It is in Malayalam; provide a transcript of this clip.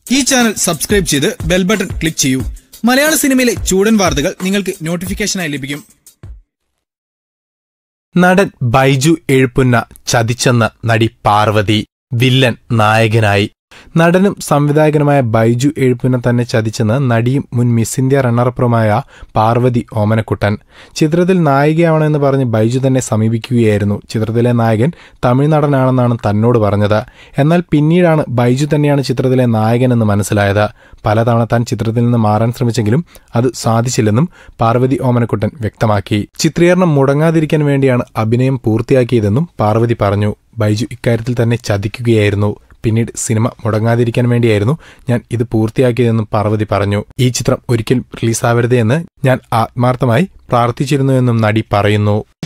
ഈ ചാനൽ സബ്സ്ക്രൈബ് ചെയ്ത് ബെൽ ബട്ടൺ ക്ലിക്ക് ചെയ്യൂ മലയാള സിനിമയിലെ ചൂടൻ വാർത്തകൾ നിങ്ങൾക്ക് നോട്ടിഫിക്കേഷനായി ലഭിക്കും നടൻ ബൈജു എഴുപ്പുന്ന ചതിച്ചെന്ന നടി പാർവതി വില്ലൻ നായകനായി നടനും സംവിധായകനുമായ ബൈജു എഴുപ്പുന്ന തന്നെ ചതിച്ചെന്ന് നടിയും മുൻ മിസ് ഇന്ത്യ റണ്ണറപ്പുറമായ പാർവതി ഓമനക്കുട്ടൻ ചിത്രത്തിൽ നായികയാവണമെന്ന് പറഞ്ഞ് ബൈജു തന്നെ സമീപിക്കുകയായിരുന്നു ചിത്രത്തിലെ നായകൻ തമിഴ്നടനാണെന്നാണ് തന്നോട് പറഞ്ഞത് എന്നാൽ പിന്നീടാണ് ബൈജു തന്നെയാണ് ചിത്രത്തിലെ നായകനെന്ന് മനസ്സിലായത് പലതവണ താൻ ചിത്രത്തിൽ നിന്ന് മാറാൻ ശ്രമിച്ചെങ്കിലും അത് സാധിച്ചില്ലെന്നും പാർവതി ഓമനക്കുട്ടൻ വ്യക്തമാക്കി ചിത്രീകരണം മുടങ്ങാതിരിക്കാൻ വേണ്ടിയാണ് അഭിനയം പൂർത്തിയാക്കിയതെന്നും പാർവതി പറഞ്ഞു ബൈജു ഇക്കാര്യത്തിൽ തന്നെ ചതിക്കുകയായിരുന്നു പിന്നീട് സിനിമ മുടങ്ങാതിരിക്കാൻ വേണ്ടിയായിരുന്നു ഞാൻ ഇത് പൂർത്തിയാക്കിയതെന്നും പാർവതി പറഞ്ഞു ഈ ചിത്രം ഒരിക്കൽ റിലീസാവരുതേ എന്ന് ഞാൻ ആത്മാർത്ഥമായി പ്രാർത്ഥിച്ചിരുന്നുവെന്നും നടി പറയുന്നു